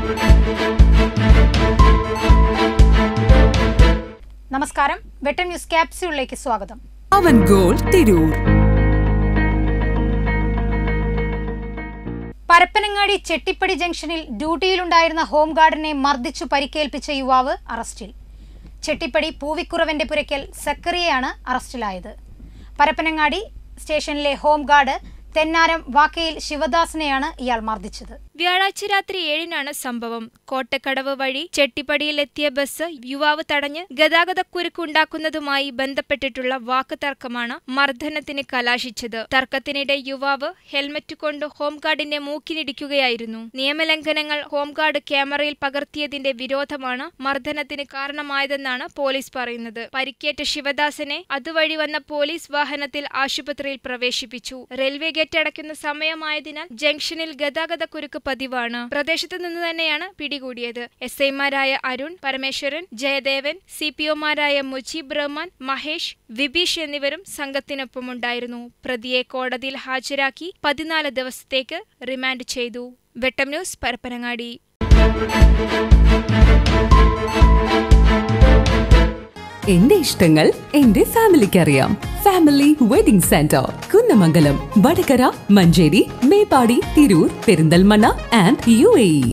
നമസ്കാരം വെട്ടം ന്യൂസ് ക്യാപ്സ്യൂളിലേക്ക് സ്വാഗതം അവൻ ഗോൾ തിരൂർ പരപ്പനങ്ങാടി ചെട്ടിപ്പടി ജംഗ്ഷനിൽ ഡ്യൂട്ടിയിലുണ്ടായിരുന്ന ഹോംഗാർഡിനെ മർദ്ദിച്ചു പരിക്കേൽപ്പിച്ച യുവാവ് അറസ്റ്റിൽ ചെട്ടിപ്പടി പൂവിക്കുറവന്റെ പുരയ്ക്കൽ സക്കറിയയാണ് അറസ്റ്റിലായത് പരപ്പനങ്ങാടി സ്റ്റേഷനിലെ ഹോംഗാർഡ് തെന്നാരം വാക്കയിൽ ശിവദാസിനെയാണ് ഇയാൾ മർദ്ദിച്ചത് വ്യാഴാഴ്ച രാത്രി ഏഴിനാണ് സംഭവം കോട്ടക്കടവ് വഴി ചെട്ടിപ്പടിയിലെത്തിയ ബസ് യുവാവ് തടഞ്ഞ് ഗതാഗതക്കുരുക്കുണ്ടാക്കുന്നതുമായി ബന്ധപ്പെട്ടിട്ടുള്ള വാക്ക് തർക്കമാണ് മർദ്ദനത്തിന് കലാശിച്ചത് തർക്കത്തിനിടെ യുവാവ് ഹെൽമറ്റ് കൊണ്ട് ഹോംഗാർഡിന്റെ മൂക്കിനിടിക്കുകയായിരുന്നു നിയമലംഘനങ്ങൾ ഹോംഗാർഡ് ക്യാമറയിൽ പകർത്തിയതിന്റെ വിരോധമാണ് മർദ്ദനത്തിന് കാരണമായതെന്നാണ് പോലീസ് പറയുന്നത് പരിക്കേറ്റ ശിവദാസനെ അതുവഴി വന്ന പോലീസ് വാഹനത്തിൽ ആശുപത്രിയിൽ പ്രവേശിപ്പിച്ചു റെയിൽവേ ഗേറ്റ് അടയ്ക്കുന്ന സമയമായതിനാൽ ജംഗ്ഷനിൽ ഗതാഗതക്കുരുക്ക് പതിവാണ് പ്രദേശത്ത് നിന്ന് തന്നെയാണ് പിടികൂടിയത് എസ് ഐമാരായ അരുൺ പരമേശ്വരൻ ജയദേവൻ സി പി ഒമാരായ മുജീബ് റഹ്മാൻ മഹേഷ് വിബീഷ് എന്നിവരും സംഘത്തിനൊപ്പമുണ്ടായിരുന്നു പ്രതിയെ കോടതിയിൽ ഹാജരാക്കി പതിനാല് ദിവസത്തേക്ക് റിമാൻഡ് ചെയ്തു വെട്ടം ന്യൂസ് പരപ്പനങ്ങാടി എന്റെ ഇഷ്ടങ്ങൾ എന്റെ ഫാമിലിക്ക് അറിയാം family wedding centre Kunnamangalam Vadakara Manjeri Meppadi Tirur Perinthalmanna and U A